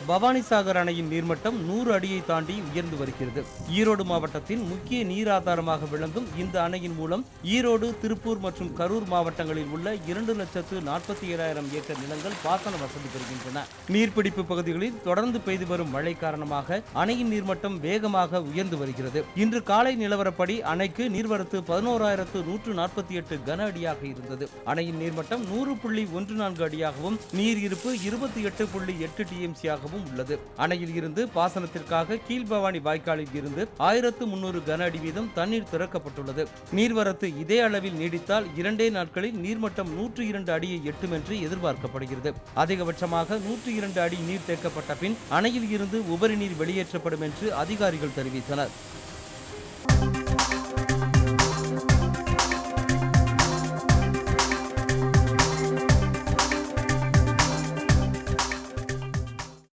பவானிசாகர் அணையின் நீர்மட்டம் நூறு அடியை தாண்டி உயர்ந்து வருகிறது ஈரோடு மாவட்டத்தின் முக்கிய நீர் ஆதாரமாக விளங்கும் இந்த அணையின் மூலம் ஈரோடு திருப்பூர் மற்றும் கரூர் மாவட்டங்களில் உள்ள இரண்டு லட்சத்து நாற்பத்தி ஏழாயிரம் ஏக்கர் நிலங்கள் பாசன வசதி பெறுகின்றன நீர்பிடிப்பு பகுதிகளில் தொடர்ந்து பெய்து வரும் மழை காரணமாக அணையின் நீர்மட்டம் வேகமாக உயர்ந்து வருகிறது இன்று காலை நிலவரப்படி அணைக்கு நீர்வரத்து பதினோராயிரத்து நூற்று நாற்பத்தி எட்டு கன அடியாக இருந்தது அணையின் நீர்மட்டம் நூறு புள்ளி ஒன்று நான்கு அடியாகவும் நீர் இருப்பு இருபத்தி எட்டு புள்ளி எட்டு டிஎம்சியாகவும் உள்ளது அணையில் இருந்து பாசனத்திற்காக கீழ்பவானி வாய்க்காலில் இருந்து ஆயிரத்து முன்னூறு கன அடி வீதம் தண்ணீர் திறக்கப்பட்டுள்ளது நீர்வரத்து இதே அளவில் நீடித்தால் இரண்டே நாட்களில் நீர்மட்டம் நூற்று இரண்டு அடியை எட்டும் என்று எதிர்பார்க்கப்படுகிறது அதிகபட்சமாக நூற்று இரண்டு அடி நீர் தேக்கப்பட்ட பின் அணையில் இருந்து உபரி நீர் வெளியேற்றப்படும் என்று அதிகாரிகள் தெரிவித்தனர்